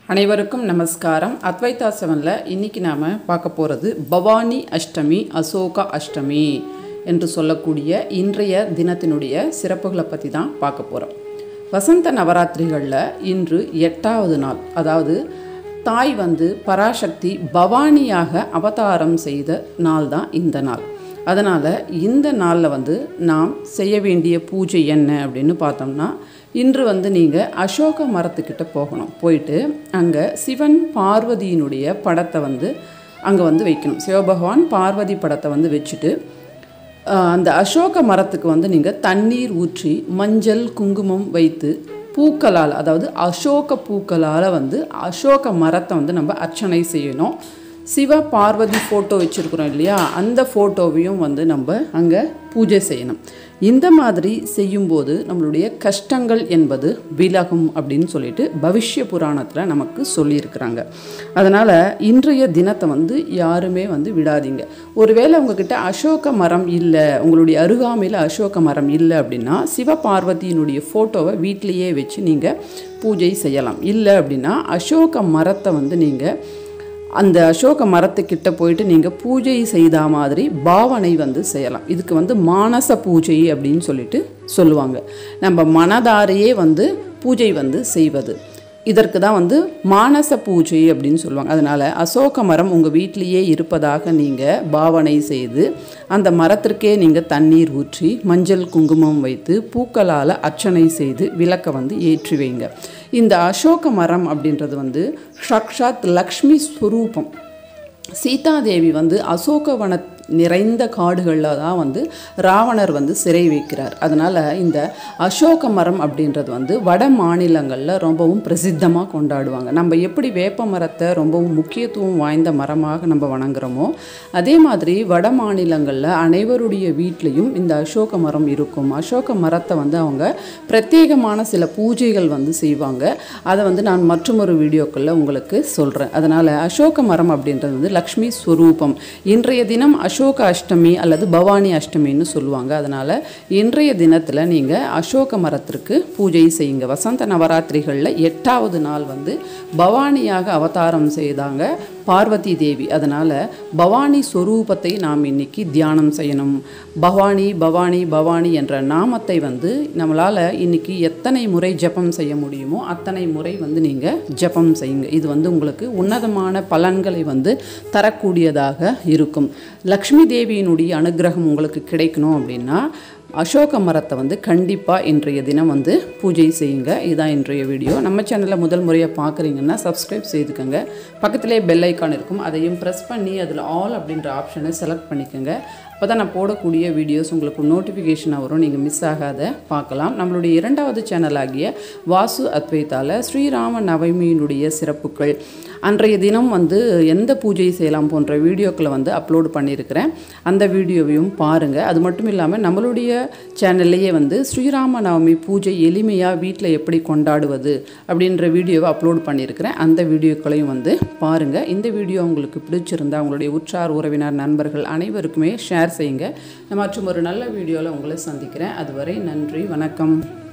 அனைவருக்கும் நமஸ்காரம் அத்வைதா செவனில் இன்னைக்கு நாம் பார்க்க போகிறது பவானி அஷ்டமி அசோகா அஷ்டமி என்று சொல்லக்கூடிய இன்றைய தினத்தினுடைய சிறப்புகளை பற்றி தான் பார்க்க போகிறோம் வசந்த நவராத்திரிகளில் இன்று எட்டாவது நாள் அதாவது தாய் வந்து பராசக்தி பவானியாக அவதாரம் செய்த நாள் தான் இந்த நாள் அதனால் இந்த நாளில் வந்து நாம் செய்ய வேண்டிய பூஜை என்ன அப்படின்னு பார்த்தோம்னா இன்று வந்து நீங்கள் அசோக மரத்துக்கிட்ட போகணும் போயிட்டு அங்கே சிவன் பார்வதியினுடைய படத்தை வந்து அங்கே வந்து வைக்கணும் சிவபகவான் பார்வதி படத்தை வந்து வச்சுட்டு ஆஹ், அந்த அசோக மரத்துக்கு வந்து நீங்கள் தண்ணீர் ஊற்றி மஞ்சள் குங்குமம் வைத்து பூக்களால் அதாவது அசோக பூக்களால் வந்து அசோக மரத்தை வந்து நம்ம அர்ச்சனை செய்யணும் சிவ பார்வதி ஃபோட்டோ வச்சுருக்குறோம் இல்லையா அந்த ஃபோட்டோவையும் வந்து நம்ம அங்கே பூஜை செய்யணும் இந்த மாதிரி செய்யும்போது நம்மளுடைய கஷ்டங்கள் என்பது விலகும் அப்படின்னு சொல்லிட்டு பவிஷ்ய புராணத்தில் நமக்கு சொல்லியிருக்கிறாங்க அதனால் இன்றைய தினத்தை வந்து யாருமே வந்து விடாதீங்க ஒருவேளை உங்ககிட்ட அசோக மரம் இல்லை உங்களுடைய அருகாமையில் அசோக மரம் இல்லை அப்படின்னா சிவபார்வதியினுடைய ஃபோட்டோவை வீட்டிலேயே வச்சு நீங்கள் பூஜை செய்யலாம் இல்லை அப்படின்னா அசோக மரத்தை வந்து நீங்கள் அந்த அசோக மரத்துக்கிட்ட போயிட்டு நீங்கள் பூஜை செய்த மாதிரி பாவனை வந்து செய்யலாம் இதுக்கு வந்து மானச பூஜை அப்படின்னு சொல்லிட்டு சொல்லுவாங்க நம்ம மனதாரையே வந்து பூஜை வந்து செய்வது இதற்கு தான் வந்து மானச பூஜை அப்படின்னு சொல்லுவாங்க அதனால் அசோக மரம் உங்கள் வீட்டிலேயே இருப்பதாக நீங்கள் பாவனை செய்து அந்த மரத்திற்கே நீங்கள் தண்ணீர் ஊற்றி மஞ்சள் குங்குமம் வைத்து பூக்களால் அர்ச்சனை செய்து விளக்கை வந்து ஏற்றி வைங்க இந்த அசோக மரம் அப்படின்றது வந்து சாக்ஷாத் லக்ஷ்மி ஸ்வரூபம் சீதாதேவி வந்து அசோகவன நிறைந்த காடுகளில் தான் வந்து ராவணர் வந்து சிறை வைக்கிறார் அதனால் இந்த அசோக மரம் அப்படின்றது வந்து வட மாநிலங்களில் ரொம்பவும் பிரசித்தமாக கொண்டாடுவாங்க நம்ம எப்படி வேப்ப மரத்தை ரொம்பவும் முக்கியத்துவம் வாய்ந்த மரமாக நம்ம வணங்குறோமோ அதே மாதிரி வட மாநிலங்களில் அனைவருடைய வீட்லேயும் இந்த அசோக மரம் இருக்கும் அசோக மரத்தை வந்து அவங்க பிரத்யேகமான சில பூஜைகள் வந்து செய்வாங்க அதை வந்து நான் மற்றொரு வீடியோக்களில் உங்களுக்கு சொல்கிறேன் அதனால் அசோக மரம் அப்படின்றது வந்து லக்ஷ்மி ஸ்வரூபம் இன்றைய தினம் அசோக அஷ்டமி அல்லது பவானி அஷ்டமின்னு சொல்லுவாங்க அதனால் இன்றைய தினத்தில் நீங்கள் அசோக மரத்திற்கு பூஜை செய்யுங்க வசந்த நவராத்திரிகளில் எட்டாவது நாள் வந்து பவானியாக அவதாரம் செய்தாங்க பார்வதி தேவி அதனால் பவானி ஸ்வரூபத்தை நாம் இன்னைக்கு தியானம் செய்யணும் பவானி பவானி பவானி என்ற நாமத்தை வந்து நம்மளால் இன்னைக்கு எத்தனை முறை ஜெபம் செய்ய முடியுமோ அத்தனை முறை வந்து நீங்கள் ஜெபம் செய்யுங்க இது வந்து உங்களுக்கு உன்னதமான பலன்களை வந்து தரக்கூடியதாக இருக்கும் லக்ஷ்மி தேவியினுடைய அனுகிரகம் உங்களுக்கு கிடைக்கணும் அப்படின்னா அசோக மரத்தை வந்து கண்டிப்பாக இன்றைய தினம் வந்து பூஜை செய்யுங்க இதுதான் இன்றைய வீடியோ நம்ம சேனலில் முதல் முறையாக பார்க்குறீங்கன்னா சப்ஸ்கிரைப் செய்துக்கோங்க பக்கத்திலே பெல் ஐக்கான் இருக்கும் அதையும் ப்ரெஸ் பண்ணி அதில் ஆல் அப்படின்ற ஆப்ஷனை செலக்ட் பண்ணிக்கோங்க அப்போ தான் நான் போடக்கூடிய வீடியோஸ் உங்களுக்கு நோட்டிஃபிகேஷனாக வரும் நீங்கள் மிஸ் ஆகாத பார்க்கலாம் நம்மளுடைய இரண்டாவது சேனலாகிய வாசு அத்வைத்தால ஸ்ரீராம நவமியினுடைய சிறப்புகள் அன்றைய தினம் வந்து எந்த பூஜை செய்யலாம் போன்ற வீடியோக்களை வந்து அப்லோடு பண்ணியிருக்கிறேன் அந்த வீடியோவையும் பாருங்கள் அது மட்டும் இல்லாமல் நம்மளுடைய சேனல்லையே வந்து ஸ்ரீராம நவமி பூஜை எளிமையாக வீட்டில் எப்படி கொண்டாடுவது அப்படின்ற வீடியோவை அப்லோட் பண்ணியிருக்கிறேன் அந்த வீடியோக்களையும் வந்து பாருங்கள் இந்த வீடியோ உங்களுக்கு பிடிச்சிருந்தா உங்களுடைய உற்றார் உறவினர் நண்பர்கள் அனைவருக்குமே ஷேர் செய்யுங்க நான் மற்றும் ஒரு நல்ல வீடியோவில் உங்களை சந்திக்கிறேன் அதுவரை நன்றி வணக்கம்